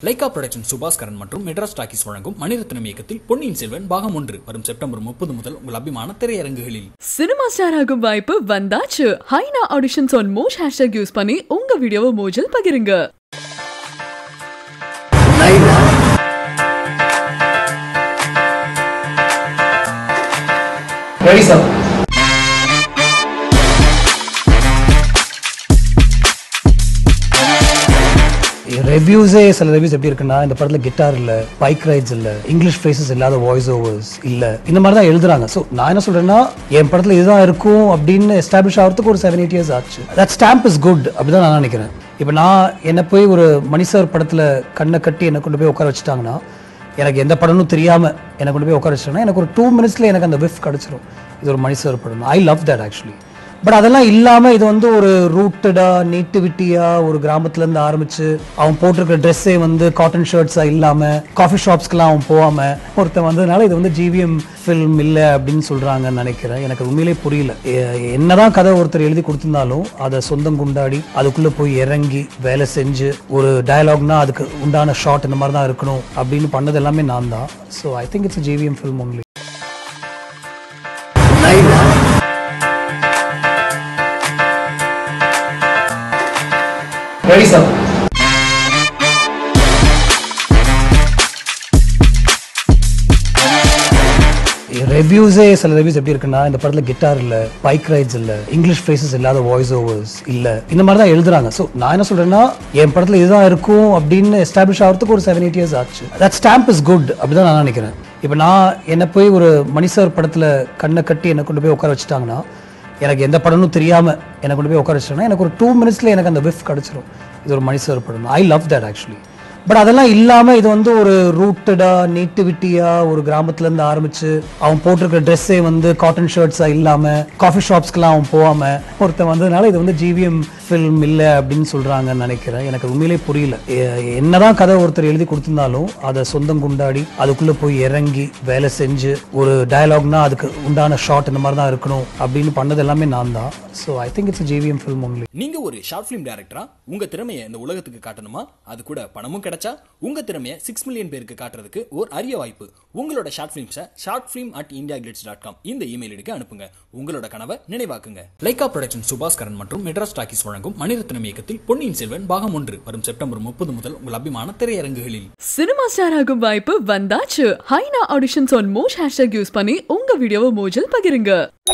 Lyca production Subaskaran மற்றும் Madras talkies வழங்கும் மணிரத்னம் இயக்கத்தில் பொன்னியின் செல்வன் பாகம் ஒன்று வரும் செப்டம்பர் முப்பது முதல் உங்கள் அபிமான திரையரங்குகளில் சினிமா ஸ்டார் ஆகும் வாய்ப்பு வந்தாச்சு ஹைனா auditions on Moj hashtag use பண்ணி உங்க வீடியோவை மோஜில் பகிருங்க ரெடி சார் ரிவ்யூஸே சில ரிவ்யூஸ் எப்படி இருக்குன்னா இந்த படத்துல கிட்டார் இல்ல பைக் ரைட்ஸ் இல்ல இங்கிலீஷ் ஃப்ரேசஸ் இல்லாத வாய்ஸ் ஓவர்ஸ் இல்ல இந்த மாதிரி தான் எழுதுறாங்க ஸோ நான் என்ன சொல்றேன்னா என் படத்துல இதுதான் இருக்கும் அப்படின்னு எஸ்டாப்ளிஷ் ஆகிறதுக்கு ஒரு செவன் எயிட் இயர்ஸ் ஆச்சு தட் ஸ்டாம்ப் இஸ் குட் அப்படிதான் நான் நினைக்கிறேன் இப்போ நான் என்ன போய் ஒரு மணிசர் படத்துல கண்ணை கட்டி என்னை கொண்டு போய் உட்கார வச்சுட்டாங்கன்னா எனக்கு எந்த படமும் தெரியாம என்னை கொண்டு போய் உட்கார வச்சிட்டாங்கன்னா எனக்கு ஒரு டூ மினிட்ஸ்ல எனக்கு அந்த விஃப் கிடைச்சிரும் இது ஒரு மணிசர் படம் I love that actually but அதெல்லாம் இல்லாம இது வந்து ஒரு ரூட்டடா நேட்டிவிட்டியா ஒரு கிராமத்துல இருந்து ஆரம்பிச்சு அவன் போட்டிருக்கிற ட்ரெஸ்ஸே வந்து காட்டன் ஷர்ட்ஸா இல்லாம காஃபி ஷாப்ஸ்க்குலாம் அவன் போகாம ஒருத்தன் வந்ததுனால இது வந்து ஜிவிஎம் ஃபில்ம் இல்லை அப்படின்னு சொல்றாங்கன்னு நினைக்கிறேன் எனக்கு உண்மையிலே புரியல எ- என்னதான் கதை ஒருத்தர் எழுதி கொடுத்திருந்தாலும் அதை சொந்தம் குண்டாடி அதுக்குள்ள போய் இறங்கி வேலை செஞ்சு ஒரு டயலாக்னா அதுக்கு உண்டான ஷாட் இந்த மாதிரி தான் இருக்கணும் அப்படின்னு பண்ணது எல்லாமே நான் தான் so I think it's GVM film only ready sir ரிவ்யூஸே சில ரிவ்யூஸ் எப்படி இருக்குன்னா இந்த படத்துல கிட்டார் இல்ல பைக் ரைட்ஸ் இல்ல இங்கிலீஷ் ஃப்ரேசஸ் இல்லாத வாய்ஸ் ஓவர்ஸ் இல்ல இந்த மாதிரி தான் எழுதுறாங்க ஸோ நான் என்ன சொல்றேன்னா என் படத்துல இதுதான் இருக்கும் அப்படின்னு எஸ்டாப்ளிஷ் ஆகிறதுக்கு ஒரு செவன் எயிட் இயர்ஸ் ஆச்சு தட் ஸ்டாம்ப் இஸ் குட் அப்படிதான் நான் நினைக்கிறேன் இப்போ நான் என்ன போய் ஒரு மணிசர் படத்துல கண்ணை கட்டி என்னை கொண்டு போய் உட்கார வச்சுட்டாங்கன்னா எனக்கு எந்த படமும் தெரியாம என்னை கொண்டு போய் உட்கார வச்சிட்டோன்னா எனக்கு ஒரு டூ மினிட்ஸ்ல எனக்கு அந்த விஃப் கிடைச்சிரும் இது ஒரு மணிசர் படம் I love that actually but அதெல்லாம் இல்லாம இது வந்து ஒரு ரூட்டடா நேட்டிவிட்டியா ஒரு கிராமத்துல இருந்து ஆரம்பிச்சு அவன் போட்டிருக்கிற ட்ரெஸ்ஸே வந்து காட்டன் ஷர்ட்ஸா இல்லாம காஃபி ஷாப்ஸ்க்குலாம் அவன் போகாம ஒருத்தன் வந்ததுனால இது வந்து ஜிவிஎம் ஃபில்ம் இல்லை அப்படின்னு சொல்றாங்கன்னு நினைக்கிறேன் எனக்கு உண்மையிலே புரியல எ- என்னதான் கதை ஒருத்தர் எழுதி கொடுத்திருந்தாலும் அதை சொந்தம் குண்டாடி அதுக்குள்ள போய் இறங்கி வேலை செஞ்சு ஒரு டயலாக்னா அதுக்கு உண்டான ஷாட் இந்த மாதிரி தான் இருக்கணும் அப்படின்னு பண்ணது எல்லாமே நான் தான் so I think it's GVM film only நீங்க ஒரு ஷார்ட் ஃபிலிம் டைரக்டரா உங்க திறமையை இந்த உலகத்துக்கு காட்டணுமா அது கூட பணமும் கிடைச்சா உங்க திறமையை சிக்ஸ் மில்லியன் பேருக்கு காட்டுறதுக்கு ஒரு அரிய வாய்ப்பு உங்களோட ஷார்ட் ஃபிலிம்ஸை short film at India Glitz dot com இந்த இமெயில் ஐடிக்கு அனுப்புங்க உங்களோட கனவை நினைவாக்குங்க லைகா புரொடக்ஷன் சுபாஸ்கரன் மற்றும் மெட்ராஸ் டாக்கிஸ் வழங்கும் மணிரத்னம் இயக்கத்தில் பொன்னியின் செல்வன் பாகம் ஒன்று வரும் செப்டம்பர் முப்பது முதல் உங்கள் அபிமான திரையரங்குகளில் சினிமா ஸ்டார் ஆகும் வாய்ப்பு வந்தாச்சு ஹைனா auditions on Moj hashtag use பண்ணி உங்க வீடியோவை மோஜில் பகிருங்க